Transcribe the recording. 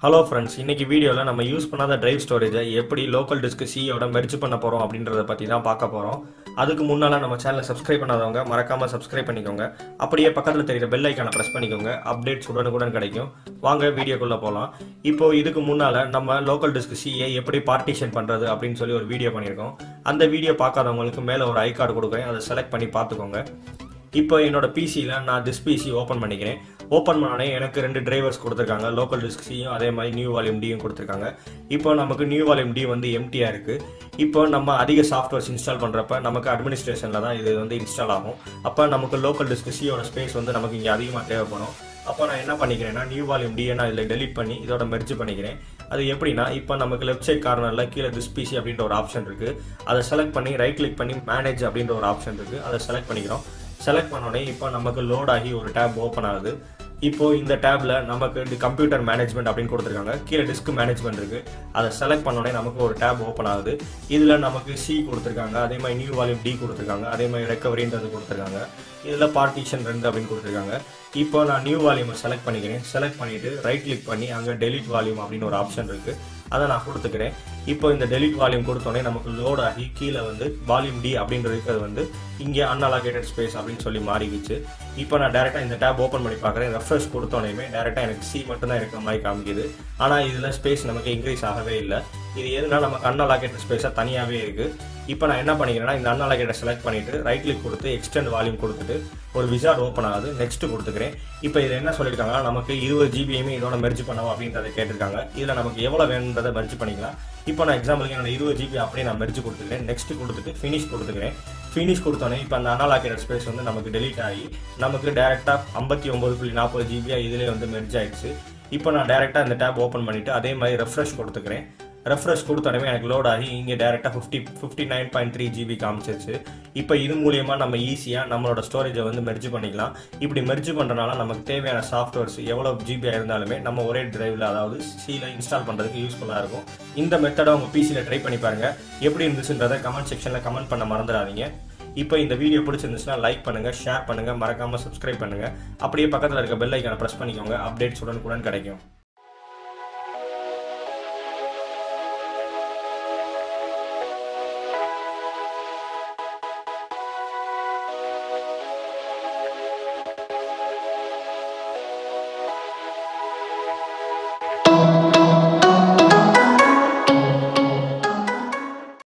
hello friends இன்னைக்கு வீடியோவில் நம்ம யூஸ் பண்ணாத டிரைவ் ஸ்டோரேஜை எப்படி லோக்கல் டிஸ்க் சியோட மெர்ஜ் பண்ண போகிறோம் அப்படின்றத பற்றி தான் பார்க்க போகிறோம் அதுக்கு முன்னால் நம்ம சேனலை சப்ஸ்கிரைப் பண்ணாதவங்க மறக்காமல் சப்ஸ்கிரைப் பண்ணிக்கோங்க அப்படியே பக்கத்தில் தெரியுற பெல் ஐக்கானை ப்ரெஸ் பண்ணிக்கோங்க அப்டேட்ஸ் உடனுக்குடன் கிடைக்கும் வாங்க வீடியோக்குள்ளே போகலாம் இப்போ இதுக்கு முன்னால் நம்ம லோக்கல் டிஸ்க் சியை எப்படி பார்ட்டிஷன் பண்ணுறது அப்படின்னு சொல்லி ஒரு வீடியோ பண்ணியிருக்கோம் அந்த வீடியோ பார்க்காதவங்களுக்கு மேலே ஒரு ஐ கார்டு கொடுக்குறேன் அதை செலக்ட் பண்ணி பார்த்துக்கோங்க இப்போ என்னோட பிசியில் நான் திஸ் பிசி ஓப்பன் பண்ணிக்கிறேன் ஓப்பன் பண்ணோடனே எனக்கு ரெண்டு டிரைவர்ஸ் கொடுத்துருக்காங்க லோக்கல் டிஸ்க் சியும் அதே மாதிரி நியூ வால்யூம் டியும் கொடுத்துருக்காங்க இப்போ நமக்கு நியூ வால்யூம் டி வந்து எம்டியாக இருக்குது இப்போ நம்ம அதிக சாஃப்ட்வேர்ஸ் இன்ஸ்டால் பண்ணுறப்ப நமக்கு அட்மினிஸ்ட்ரேஷனில் தான் இது வந்து இன்ஸ்டால் ஆகும் அப்போ நமக்கு லோக்கல் டிஸ்க் சியோட ஸ்பேஸ் வந்து நமக்கு இங்கே அதிகமாக தேவைப்படும் அப்போ நான் என்ன பண்ணிக்கிறேன்னா நியூ வால்யூம் டியை நான் இதில் டெலிட் பண்ணி இதோட மெர்ஜ் பண்ணிக்கிறேன் அது எப்படின்னா இப்போ நமக்கு லெஃப்ட் சைட் கார்னரில் கீழே திஸ் பிசி அப்படின்ற ஒரு ஆப்ஷன் இருக்குது அதை செலக்ட் பண்ணி ரைட் கிளிக் பண்ணி மேனேஜ் அப்படின்ற ஒரு ஆப்ஷன் இருக்குது அதை செலக்ட் பண்ணிக்கிறோம் செலக்ட் பண்ணோடனே இப்போ நமக்கு லோட் ஆகி ஒரு டேப் ஓப்பன் ஆகுது இப்போ இந்த டேப்ல நமக்கு கம்ப்யூட்டர் மேனேஜ்மெண்ட் அப்படின்னு கொடுத்துருக்காங்க கீழே டிஸ்க் மேனேஜ்மெண்ட் இருக்கு அதை செலக்ட் பண்ணோடனே நமக்கு ஒரு டேப் ஓப்பன் ஆகுது இதுல நமக்கு சி கொடுத்துருக்காங்க அதே மாதிரி நியூ வால்யூம் டி கொடுத்துருக்காங்க அதே மாதிரி ரெக்கவரின்றது கொடுத்துருக்காங்க இதுல பார்ட்டிஷன் ரெண்டு அப்படின்னு கொடுத்துருக்காங்க இப்போ நான் நியூ வால்யூமை செலக்ட் பண்ணிக்கிறேன் செலக்ட் பண்ணிட்டு ரைட் கிளிக் பண்ணி அங்கே டெலிட் வால்யூம் அப்படின்னு ஒரு ஆப்ஷன் இருக்கு அதை நான் கொடுத்துக்கிறேன் இப்போ இந்த டெலிட் வால்யூம் கொடுத்தோடனே நமக்கு லோட் ஆகி கீழே வந்து வால்யூம் டி அப்படின்றது வந்து இங்கே அன்அலாகேட்டட் ஸ்பேஸ் அப்படின்னு சொல்லி மாறிடுச்சு இப்போ நான் டேரெக்டாக இந்த டேப் ஓப்பன் பண்ணி பார்க்குறேன் ரெஃப்ரெஷ் கொடுத்தோடனே டேரெக்டாக எனக்கு சி மட்டும் தான் இருக்கிற மாதிரி காமிக்குது ஆனால் இதில் ஸ்பேஸ் நமக்கு இன்க்ரீஸ் ஆகவே இல்லை இது எதுனா நமக்கு அன்அலாகேட்டட் ஸ்பேஸாக தனியாகவே இருக்குது இப்போ நான் என்ன பண்ணிக்கிறேன்னா இந்த அன்அலாகேட்டை செலக்ட் பண்ணிட்டு ரைட் கிளிக் கொடுத்து எக்ஸ்டெண்ட் வால்யூம் கொடுத்துட்டு ஒரு விசார்ட் ஓப்பன் ஆகுது நெக்ஸ்ட் கொடுத்துக்கிறேன் இப்போ இது என்ன சொல்லியிருக்காங்க நமக்கு இருபது ஜிபியுமே இதோட மெர்ஜ் பண்ணவும் அப்படின்றத கேட்டிருக்காங்க இதில் நமக்கு எவ்வளோ வேணுன்றதை மெர்ஜ் பண்ணிக்கலாம் இப்போ நான் எக்ஸாம்பிளுக்கு என்னோட இருபது ஜிபி அப்படியே நான் மெர்ஜ் கொடுத்துக்கிறேன் நெக்ஸ்ட் கொடுத்துட்டு ஃபினிஷ் கொடுத்துக்கிறேன் ஃபினிஷ் கொடுத்தோன்னே இப்போ அந்த அனலாக்கேட் ஸ்பேஸ் வந்து நமக்கு டெலீட் ஆகி நமக்கு டேரெக்டாக ஐம்பத்தி ஒம்பது புள்ளி நாற்பது ஜிபியாக இதிலே வந்து மெர்ஜ் ஆயிடுச்சு இப்போ நான் டேரெக்டாக இந்த டேப் ஓப்பன் பண்ணிவிட்டு அதே மாதிரி ரெஃப்ரெஷ் கொடுத்துக்கிறேன் ரெஃப்ரெஷ் கொடுத்தோடனே எனக்கு லோட் ஆகி இங்கே டேரெக்டாக fifty fifty nine point three GB காமிச்சிருச்சு இப்போ இது மூலியமாக நம்ம ஈஸியாக நம்மளோட ஸ்டோரேஜை வந்து மெர்ஜ் பண்ணிக்கலாம் இப்படி மெர்ஜ் பண்ணுறனால நமக்கு தேவையான சாஃப்ட்வேர்ஸ் எவ்வளோ ஜிபியாக இருந்தாலுமே நம்ம ஒரே டிரைவில் அதாவது சியில் இன்ஸ்டால் பண்ணுறதுக்கு யூஸ்ஃபுல்லாக இருக்கும் இந்த மெத்தடை உங்கள் பிசியில் ட்ரை பண்ணி பாருங்கள் எப்படி இருந்துச்சுன்றதை கமெண்ட் செக்ஷனில் கமெண்ட் பண்ண மறந்துடாதீங்க இப்போ இந்த வீடியோ பிடிச்சிருந்துச்சுன்னா லைக் பண்ணுங்க ஷேர் பண்ணுங்க மறக்காம சப்ஸ்கிரைப் பண்ணுங்க அப்படியே பக்கத்தில் இருக்க பெல் ஐக்கானை ப்ரெஸ் பண்ணிக்கோங்க அப்டேட்ஸ் உடனுக்குடன் கிடைக்கும்